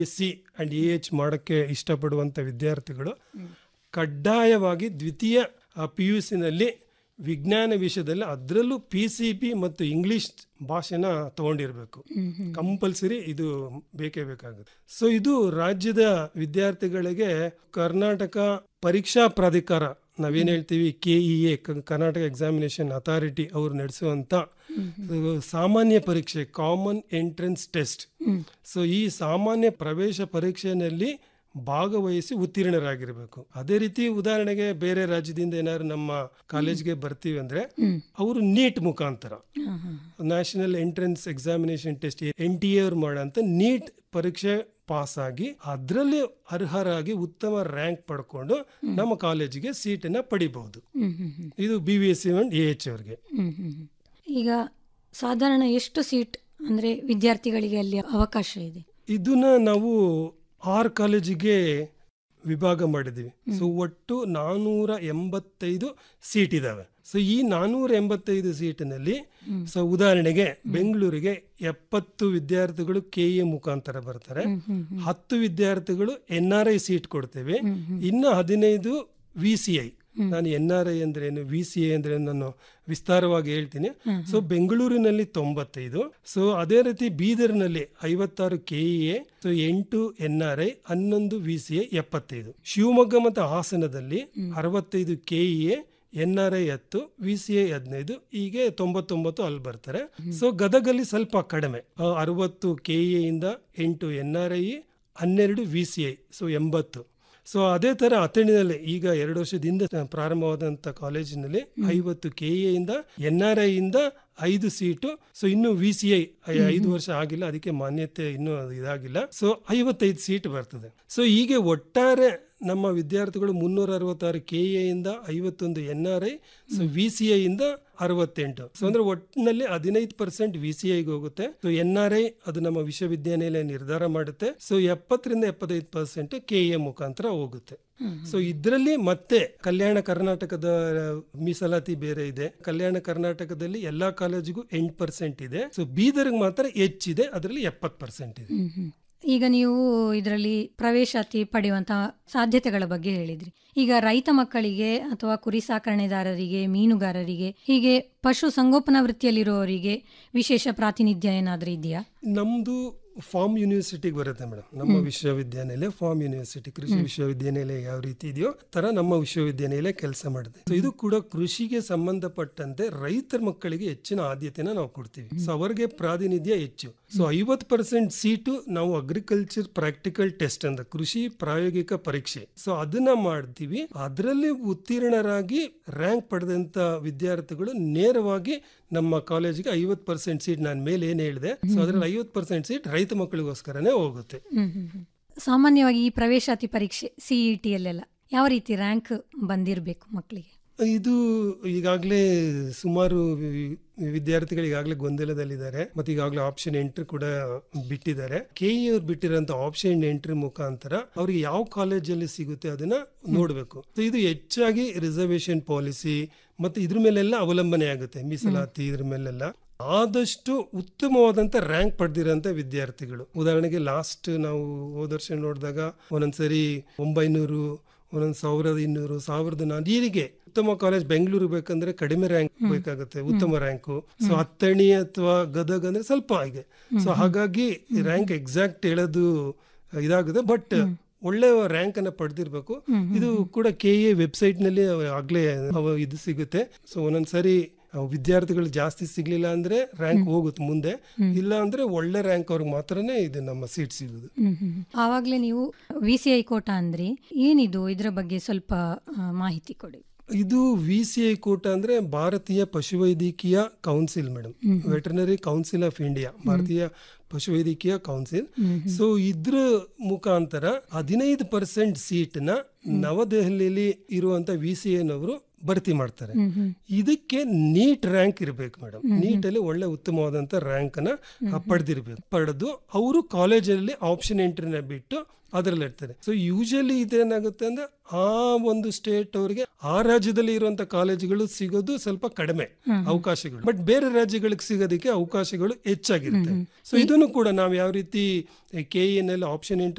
S C and A H ಮಾಡೋಕ್ಕೆ ಇಷ್ಟಪಡುವಂಥ ವಿದ್ಯಾರ್ಥಿಗಳು ಕಡ್ಡಾಯವಾಗಿ ದ್ವಿತೀಯ ಪಿ ಯು ಸಿನಲ್ಲಿ ವಿಜ್ಞಾನ ವಿಷಯದಲ್ಲಿ ಅದರಲ್ಲೂ ಪಿ ಸಿ ಬಿ ಮತ್ತು ಇಂಗ್ಲಿಷ್ ಭಾಷೆನ ತಗೊಂಡಿರಬೇಕು ಕಂಪಲ್ಸರಿ ಇದು ಬೇಕೇ ಬೇಕಾಗುತ್ತೆ ಸೊ ಇದು ರಾಜ್ಯದ ವಿದ್ಯಾರ್ಥಿಗಳಿಗೆ ಕರ್ನಾಟಕ ಪರೀಕ್ಷಾ ಪ್ರಾಧಿಕಾರ ನಾವೇನ್ ಹೇಳ್ತೀವಿ K E A Karnataka examination authority ಅವರು ನಡೆಸುವಂತ ಸಾಮಾನ್ಯ ಪರೀಕ್ಷೆ ಕಾಮನ್ ಎಂಟ್ರೆನ್ಸ್ ಟೆಸ್ಟ್ ಸೊ ಈ ಸಾಮಾನ್ಯ ಪ್ರವೇಶ ಪರೀಕ್ಷೆಯಲ್ಲಿ ಭಾಗವಹಿಸಿ ಉತ್ತೀರ್ಣರಾಗಿರ್ಬೇಕು ಅದೇ ರೀತಿ ಉದಾಹರಣೆಗೆ ಬೇರೆ ರಾಜ್ಯದಿಂದ ಏನಾದ್ರು ನಮ್ಮ ಕಾಲೇಜ್ಗೆ ಬರ್ತೀವಿ ಅಂದ್ರೆ ಅವರು ನೀಟ್ ಮುಖಾಂತರ national entrance examination test N T A ಅವ್ರು ಮಾಡೋಂಥ ನೀಟ್ ಪರೀಕ್ಷೆ ಪಾಸ್ ಆಗಿ ಅದರಲ್ಲಿ ಅರ್ಹರಾಗಿ ಉತ್ತಮ ರ್ಯಾಂಕ್ ಪಡ್ಕೊಂಡು ನಮ್ಮ ಕಾಲೇಜಿಗೆ ಸೀಟನ್ನ ಪಡಿಬಹುದು ಇದು B V S C and A H ಅವ್ರಿಗೆ ಈಗ ಸಾಧಾರಣ ಎಷ್ಟು ಸೀಟ್ ಅಂದ್ರೆ ವಿದ್ಯಾರ್ಥಿಗಳಿಗೆ ಅಲ್ಲಿ ಅವಕಾಶ ಇದೆ ಇದನ್ನ ನಾವು ಆರ್ ಕಾಲೇಜಿಗೆ ವಿಭಾಗ ಮಾಡಿದ್ದೀವಿ ಸೊ ಒಟ್ಟು ನಾನೂರ ಎಂಬತ್ತೈದು ಸೀಟ್ ಇದಾವೆ ಸೊ ಈ ನಾನೂರ ಎಂಬತ್ತೈದು ಸೀಟಿನಲ್ಲಿ ಸೊ ಉದಾಹರಣೆಗೆ ಬೆಂಗಳೂರಿಗೆ ಎಪ್ಪತ್ತು ವಿದ್ಯಾರ್ಥಿಗಳು ಕೆ ಎ ಮುಖಾಂತರ ಬರ್ತಾರೆ ಹತ್ತು ವಿದ್ಯಾರ್ಥಿಗಳು ಎನ್ ಆರ್ ಐ ಸೀಟ್ ಕೊಡ್ತೇವೆ ಇನ್ನು ಹದಿನೈದು ವಿ ಸಿ ಐ ನಾನು ಎನ್ ಆರ್ ಐ ಅಂದ್ರೆ ಏನು ವಿ ಸಿ ಐ ಅಂದ್ರೆ ನಾನು ವಿಸ್ತಾರವಾಗಿ ಹೇಳ್ತೀನಿ ಸೊ ಬೆಂಗಳೂರಿನಲ್ಲಿ ತೊಂಬತ್ತೈದು ಸೊ ಅದೇ ರೀತಿ ಬೀದರ್ನಲ್ಲಿ ಐವತ್ತಾರು ಕೆ ಎ ಸೊ ಎಂಟು ಎನ್ ಆರ್ ಐ ಹನ್ನೊಂದು ವಿ ಸಿ ಐ ಎಪ್ಪತ್ತೈದು ಶಿವಮೊಗ್ಗ ಮತ್ತು ಹಾಸನದಲ್ಲಿ ಅರವತ್ತೈದು K A N R I ಹತ್ತು ವಿ ಸಿ ಐ ಹದಿನೈದು ಹೀಗೆ ತೊಂಬತ್ತೊಂಬತ್ತು ಅಲ್ಲಿ ಬರ್ತಾರೆ ಸೊ ಗದಗಲ್ಲಿ ಸ್ವಲ್ಪ ಕಡಿಮೆ ಆ, ಅರವತ್ತು ಕೆ ಎ ಇಂದ ಎಂಟು ಎನ್ ಆರ್ ಐ ಹನ್ನೆರಡು ವಿ ಸಿ ಐ ಸೊ ಎಂಬತ್ತು ಸೊ ಅದೇ ತರ ಅಥಣಿನಲ್ಲಿ ಈಗ ಎರಡು ವರ್ಷದಿಂದ ಪ್ರಾರಂಭವಾದಂತ ಕಾಲೇಜಿನಲ್ಲಿ ಐವತ್ತು ಕೆ ಎ ಇಂದ ಎನ್ ಆರ್ ಐ ಇಂದ ಐದು ಸೀಟು ಸೊ ಇನ್ನು ವಿ ಸಿ ಐ ಐದು ವರ್ಷ ಆಗಿಲ್ಲ ಅದಕ್ಕೆ ಮಾನ್ಯತೆ ಇನ್ನೂ ಅದು ಇದಾಗಿಲ್ಲ ಸೊ ಐವತ್ತೈದು ಸೀಟ್ ಬರ್ತದೆ ಸೊ ಹೀಗೆ ಒಟ್ಟಾರೆ ನಮ್ಮ ವಿದ್ಯಾರ್ಥಿಗಳು ಮುನ್ನೂರ ಅರವತ್ತಾರು ಕೆ ಎ ಇಂದ ಐವತ್ತೊಂದು N R I so V C I ಇಂದ ಅರವತ್ತೆಂಟು ಸೊ ಅಂದ್ರೆ ಒಟ್ಟಿನಲ್ಲಿ ಹದಿನೈದು ಪರ್ಸೆಂಟ್ ವಿ ಸಿ ಐಗೆ ಹೋಗುತ್ತೆ ಸೊ ಎನ್ ಆರ್ ಐ ಅದು ನಮ್ಮ ವಿಶ್ವವಿದ್ಯಾನಿಲಯ ನಿರ್ಧಾರ ಮಾಡುತ್ತೆ ಸೊ ಎಪ್ಪತ್ತರಿಂದ ಎಪ್ಪತ್ತೈದು ಪರ್ಸೆಂಟ್ ಕೆ ಎ ಮುಖಾಂತರ ಹೋಗುತ್ತೆ ಸೊ ಇದರಲ್ಲಿ ಮತ್ತೆ ಕಲ್ಯಾಣ ಕರ್ನಾಟಕದ ಮೀಸಲಾತಿ ಬೇರೆ ಇದೆ ಕಲ್ಯಾಣ ಕರ್ನಾಟಕದಲ್ಲಿ ಎಲ್ಲಾ ಕಾಲೇಜಿಗೂ ಎಂಟು ಪರ್ಸೆಂಟ್ ಇದೆ ಸೊ ಬೀದರ್ಗೆ ಮಾತ್ರ ಹೆಚ್ಚಿದೆ ಅದರಲ್ಲಿ ಎಪ್ಪತ್ತು ಪರ್ಸೆಂಟ್ ಇದೆ ಈಗ ನೀವು ಇದರಲ್ಲಿ ಪ್ರವೇಶಾತಿ ಪಡೆಯುವಂತಹ ಸಾಧ್ಯತೆಗಳ ಬಗ್ಗೆ ಹೇಳಿದ್ರಿ ಈಗ ರೈತ ಮಕ್ಕಳಿಗೆ ಅಥವಾ ಕುರಿ ಸಾಕಣೆದಾರರಿಗೆ ಮೀನುಗಾರರಿಗೆ ಹೀಗೆ ಪಶು ಸಂಗೋಪನಾ ವೃತ್ತಿಯಲ್ಲಿರುವವರಿಗೆ ವಿಶೇಷ ಪ್ರಾತಿನಿಧ್ಯ ಏನಾದ್ರೂ ಇದೆಯಾ ನಮ್ದು ಫಾರ್ಮ್ ಯೂನಿವರ್ಸಿಟಿಗೆ ಬರುತ್ತೆ ಮೇಡಮ್ ನಮ್ಮ ವಿಶ್ವವಿದ್ಯಾನಿಲಯ ಫಾರ್ಮ್ ಯೂನಿವರ್ಸಿಟಿ ಕೃಷಿ ವಿಶ್ವವಿದ್ಯಾನಿಲಯ ಯಾವ ರೀತಿ ಇದೆಯೋ ತರ ನಮ್ಮ ವಿಶ್ವವಿದ್ಯಾನಿಲಯ ಕೆಲಸ ಮಾಡುತ್ತೆ ಸೊ ಇದು ಕೂಡ ಕೃಷಿಗೆ ಸಂಬಂಧಪಟ್ಟಂತೆ ರೈತರ ಮಕ್ಕಳಿಗೆ ಹೆಚ್ಚಿನ ಆದ್ಯತೆನ ನಾವು ಕೊಡ್ತೀವಿ ಸೊ ಅವರಿಗೆ ಪ್ರಾತಿನಿಧ್ಯ ಹೆಚ್ಚು ಸೊ ಐವತ್ ಪರ್ಸೆಂಟ್ ಸೀಟು ನಾವು ಅಗ್ರಿಕಲ್ಚರ್ ಪ್ರಾಕ್ಟಿಕಲ್ ಟೆಸ್ಟ್ ಅಂತ ಕೃಷಿ ಪ್ರಾಯೋಗಿಕ ಪರೀಕ್ಷೆ ಸೊ ಅದನ್ನ ಮಾಡ್ತೀವಿ ಅದರಲ್ಲಿ ಉತ್ತೀರ್ಣರಾಗಿ ರ್ಯಾಂಕ್ ಪಡೆದಂತ ವಿದ್ಯಾರ್ಥಿಗಳು ನೇರವಾಗಿ ನಮ್ಮ ಕಾಲೇಜಿಗೆ ಐವತ್ ಪರ್ಸೆಂಟ್ ಸೀಟ್ ನಾನು ಮೇಲೆ ಏನ್ ಹೇಳಿದೆ ಸೊ ಅದರಲ್ಲಿ ಐವತ್ ಪರ್ಸೆಂಟ್ ಸೀಟ್ ರೈತ ಮಕ್ಕಳಿಗೋಸ್ಕರನೇ ಹೋಗುತ್ತೆ ಹ್ಮ್ ಹ್ಮ್ ಹ್ಮ್. ಸಾಮಾನ್ಯವಾಗಿ ಈ ಪ್ರವೇಶಾತಿ ಪರೀಕ್ಷೆ ಸಿಇ ಟಿಯಲ್ಲೆಲ್ಲ ಯಾವ ರೀತಿ ರ್ಯಾಂಕ್ ಬಂದಿರಬೇಕು ಮಕ್ಕಳಿಗೆ ಇದು ಈಗಾಗಲೇ ಸುಮಾರು ವಿ- ವಿದ್ಯಾರ್ಥಿಗಳು ಈಗಾಗಲೇ ಗೊಂದಲದಲ್ಲಿದ್ದಾರೆ ಮತ್ತೆ ಈಗಾಗಲೇ ಆಪ್ಷನ್ ಎಂಟ್ರಿ ಕೂಡ ಬಿಟ್ಟಿದ್ದಾರೆ ಕೆ ಇ ಅವ್ರು ಬಿಟ್ಟಿರೋಂಥ ಆಪ್ಷನ್ ಎಂಟ್ರಿ ಮುಖಾಂತರ ಅವ್ರಿಗೆ ಯಾವ ಕಾಲೇಜಲ್ಲಿ ಸಿಗುತ್ತೆ ಅದನ್ನ ನೋಡಬೇಕು ಸೊ ಇದು ಹೆಚ್ಚಾಗಿ ರಿಸರ್ವೇಶನ್ ಪಾಲಿಸಿ ಮತ್ತೆ ಇದ್ರ ಮೇಲೆಲ್ಲ ಅವಲಂಬನೆ ಆಗುತ್ತೆ ಮೀಸಲಾತಿ ಇದ್ರ ಮೇಲೆಲ್ಲ ಆದಷ್ಟು ಉತ್ತಮವಾದಂತ ರ್ಯಾಂಕ್ ಪಡೆದಿರೋಂಥ ವಿದ್ಯಾರ್ಥಿಗಳು ಉದಾಹರಣೆಗೆ ಲಾಸ್ಟ್ ನಾವು ಹೋದ ವರ್ಷ ನೋಡಿದಾಗ ಒಂದೊಂದ್ಸರಿ ಒಂಬೈನೂರು ಒಂದೊಂದು ಸಾವಿರದ ಇನ್ನೂರು ಸಾವಿರದ ನಾನ್ನೂರು ಹೀಗೆ ಉತ್ತಮ ಕಾಲೇಜ್ ಬೆಂಗಳೂರು ಬೇಕಂದ್ರೆ ಕಡಿಮೆ ರ್ಯಾಂಕ್ ಬೇಕಾಗುತ್ತೆ ಉತ್ತಮ ರ್ಯಾಂಕು ಸೊ ಹತ್ತಣಿ ಅಥವಾ ಗದಗ ಅಂದ್ರೆ ಸ್ವಲ್ಪ ಹಾಗೆ ಸೊ ಹಾಗಾಗಿ ರ್ಯಾಂಕ್ ಎಕ್ಸಾಕ್ಟ್ ಹೇಳೋದು ಇದಾಗುತ್ತೆ ಬಟ್ ಒಳ್ಳೆ ರ್ಯಾಂಕ್ ಅನ್ನ ಪಡೆದಿರ್ಬೇಕು ಇದು ಕೂಡ ಕೆ ಎ ವೆಬ್ಸೈಟ್ ನಲ್ಲಿ ಆಗ್ಲೇ ಅವ- ಇದು ಸಿಗುತ್ತೆ ಸೊ ಒಂದೊಂದ್ಸರಿ ಅವ್ ವಿದ್ಯಾರ್ಥಿಗಳು ಜಾಸ್ತಿ ಸಿಗ್ಲಿಲ್ಲ ಅಂದ್ರೆ ರ್ಯಾಂಕ್ ಹೋಗುತ್ತೆ ಮುಂದೆ ಇಲ್ಲ ಅಂದ್ರೆ ಒಳ್ಳೆ ರ್ಯಾಂಕ್ ಅವ್ರಿಗೆ ಮಾತ್ರನೇ ಇದು ನಮ್ಮ ಸೀಟ್ ಸಿಗುದು ಹ್ಮ್ ಹ್ಮ್ ಹ್ಮ್. ಆವಾಗ್ಲೇ ನೀವು ವಿ ಸಿ ಐ ಕೋಟ ಅಂದ್ರಿ ಏನಿದು ಇದರ ಬಗ್ಗೆ ಸ್ವಲ್ಪ ಆ, ಮಾಹಿತಿ ಕೊಡಿ ಇದು ವಿ ಸಿ ಐ ಕೋಟ ಅಂದ್ರೆ ಭಾರತೀಯ ಪಶುವೈದ್ಯಕೀಯ council madam veterinary council of India ಭಾರತೀಯ ಪಶುವೈದ್ಯಕೀಯ ಕೌನ್ಸಿಲ್ ಸೊ ಇದ್ರ ಮುಖಾಂತರ ಹದಿನೈದು ಪರ್ಸೆಂಟ್ ಸೀಟ್ ನ ನವದೆಹಲಿಯಲ್ಲಿ ಇರುವಂತ ವಿ ಸಿ ಎನವರು ಭರ್ತಿ ಮಾಡ್ತಾರೆ ಹ್ಮ್ ಹ್ಮ್ ಇದಕ್ಕೆ ನೀಟ್ ರ್ಯಾಂಕ್ ಇರಬೇಕು ಮೇಡಮ್ ನೀಟ್ ಅಲ್ಲಿ ಒಳ್ಳೆ ಉತ್ತಮವಾದಂತ ರ್ಯಾಂಕ್ ನ ಪಡೆದಿರ್ಬೇಕು ಪಡೆದು ಅವರು ಕಾಲೇಜಲ್ಲಿ ಆಪ್ಷನ್ ಎಂಟ್ರಿನ ಬಿಟ್ಟು ಅದರಲ್ಲಿ ಇರ್ತಾರೆ ಸೊ ಯೂಶಲಿ ಇದೇನಾಗುತ್ತೆ ಅಂದ್ರೆ ಆ ಒಂದು ಸ್ಟೇಟ್ ಅವರಿಗೆ ಆ ರಾಜ್ಯದಲ್ಲಿ ಇರುವಂತ ಕಾಲೇಜುಗಳು ಸಿಗೋದು ಸ್ವಲ್ಪ ಕಡಿಮೆ ಅವಕಾಶಗಳು ಬಟ್ ಬೇರೆ ರಾಜ್ಯಗಳಿಗೆ ಸಿಗೋದಕ್ಕೆ ಅವಕಾಶಗಳು ಹೆಚ್ಚಾಗಿರುತ್ತೆ ಸೊ ಇದನ್ನು ಕೂಡ ನಾವು ಯಾವ ರೀತಿ ಕೆ ಎನ್ ಆಪ್ಷನ್ ಎಂಟ್ರಿ